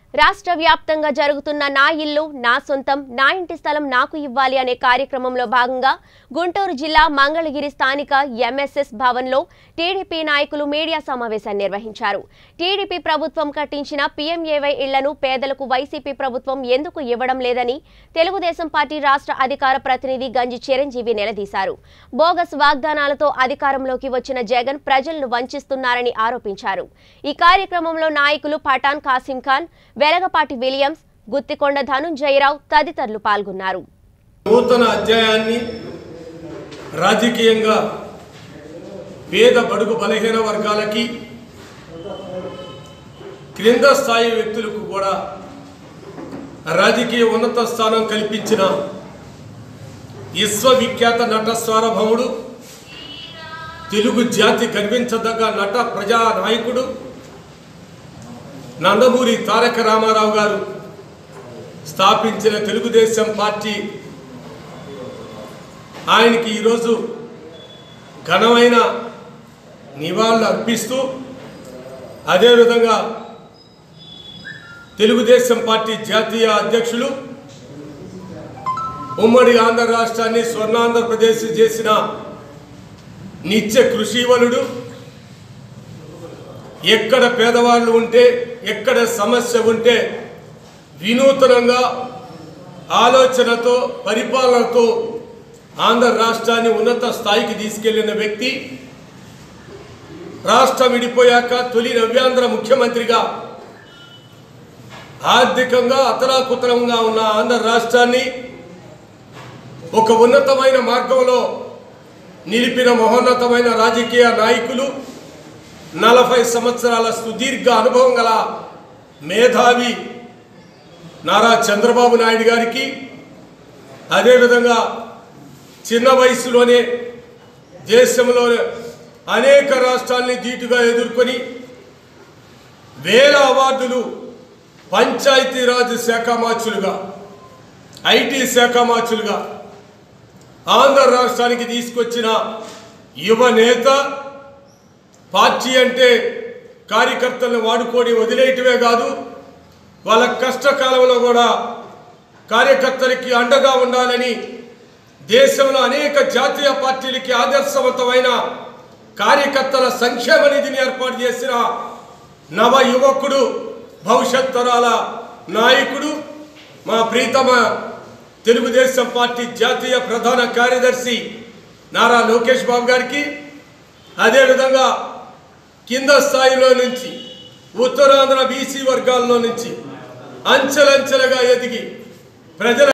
రాష్ట్ర వ్యాప్తంగా జరుగుతున్న నా ఇల్లు నా సొంతం నా ఇంటి స్థలం నాకు ఇవ్వాలి అనే కార్యక్రమంలో భాగంగా గుంటూరు జిల్లా మంగళగిరి స్థానిక ఎంఎస్ఎస్ భవన్లో టీడీపీ నాయకులు మీడియా సమావేశాన్ని నిర్వహించారు టీడీపీ ప్రభుత్వం కట్టించిన పీఎంఏవై ఇళ్లను పేదలకు వైసీపీ ప్రభుత్వం ఎందుకు ఇవ్వడం లేదని తెలుగుదేశం పార్టీ రాష్ట్ర అధికార ప్రతినిధి గంజి చిరంజీవి నిలదీశారు బోగస్ వాగ్దానాలతో అధికారంలోకి వచ్చిన జగన్ ప్రజలను వంచిస్తున్నారని ఆరోపించారు ఈ కార్యక్రమంలో నాయకులు పఠాన్ కాసిం ఖాన్ వెలగపాటి విలియమ్స్ గుత్తికొండ ధనుంజయరావు తదితరులు పాల్గొన్నారు నూతన అధ్యాయాన్ని రాజకీయంగా పేద బడుగు బలహీన వర్గాలకి క్రింద స్థాయి వ్యక్తులకు కూడా రాజకీయ ఉన్నత స్థానం కల్పించిన విశ్వవిఖ్యాత నట స్వరభముడు తెలుగు జాతి గర్వించదగ్గ నట ప్రజా నాయకుడు నందమూరి తారక రామారావు గారు స్థాపించిన తెలుగుదేశం పార్టీ ఆయనకి ఈరోజు ఘనమైన నివాళులు అర్పిస్తూ అదేవిధంగా తెలుగుదేశం పార్టీ జాతీయ అధ్యక్షులు ఉమ్మడి ఆంధ్ర రాష్ట్రాన్ని స్వర్ణాంధ్రప్రదేశ్ చేసిన నిత్య కృషివలుడు ఎక్కడ పేదవాళ్ళు ఉంటే ఎక్కడ సమస్య ఉంటే వినూతనంగా ఆలోచనతో పరిపాలనతో ఆంధ్ర రాష్ట్రాన్ని ఉన్నత స్థాయికి తీసుకెళ్లిన వ్యక్తి రాష్ట్రం విడిపోయాక తొలి నవ్యాంధ్ర ముఖ్యమంత్రిగా ఆర్థికంగా అతలాకుతలంగా ఉన్న ఆంధ్ర రాష్ట్రాన్ని ఒక ఉన్నతమైన మార్గంలో నిలిపిన మహోన్నతమైన రాజకీయ నాయకులు నలభై సంవత్సరాల సుదీర్ఘ అనుభవం గల మేధావి నారా చంద్రబాబు నాయుడు గారికి అదేవిధంగా చిన్న వయసులోనే దేశంలో అనేక రాష్ట్రాల్ని ధీటుగా ఎదుర్కొని వేల అవార్డులు పంచాయతీరాజ్ శాఖ మార్చులుగా ఐటీ శాఖ మార్చులుగా ఆంధ్ర రాష్ట్రానికి తీసుకొచ్చిన యువ నేత పార్టీ అంటే కార్యకర్తలను వాడుకొని వదిలేయటమే కాదు వాళ్ళ కష్టకాలంలో కూడా కార్యకర్తలకి అండగా ఉండాలని దేశంలో అనేక జాతీయ పార్టీలకి ఆదర్శవంతమైన కార్యకర్తల సంక్షేమ నిధిని ఏర్పాటు చేసిన నవ యువకుడు భవిష్యత్ తరాల నాయకుడు మా ప్రీతమ తెలుగుదేశం పార్టీ జాతీయ ప్రధాన కార్యదర్శి నారా లోకేష్ బాబు గారికి అదేవిధంగా కింద స్థాయిలో నుంచి ఉత్తరాంధ్ర బీసీ వర్గాల్లో నుంచి అంచెలంచెలుగా ఎదిగి ప్రజల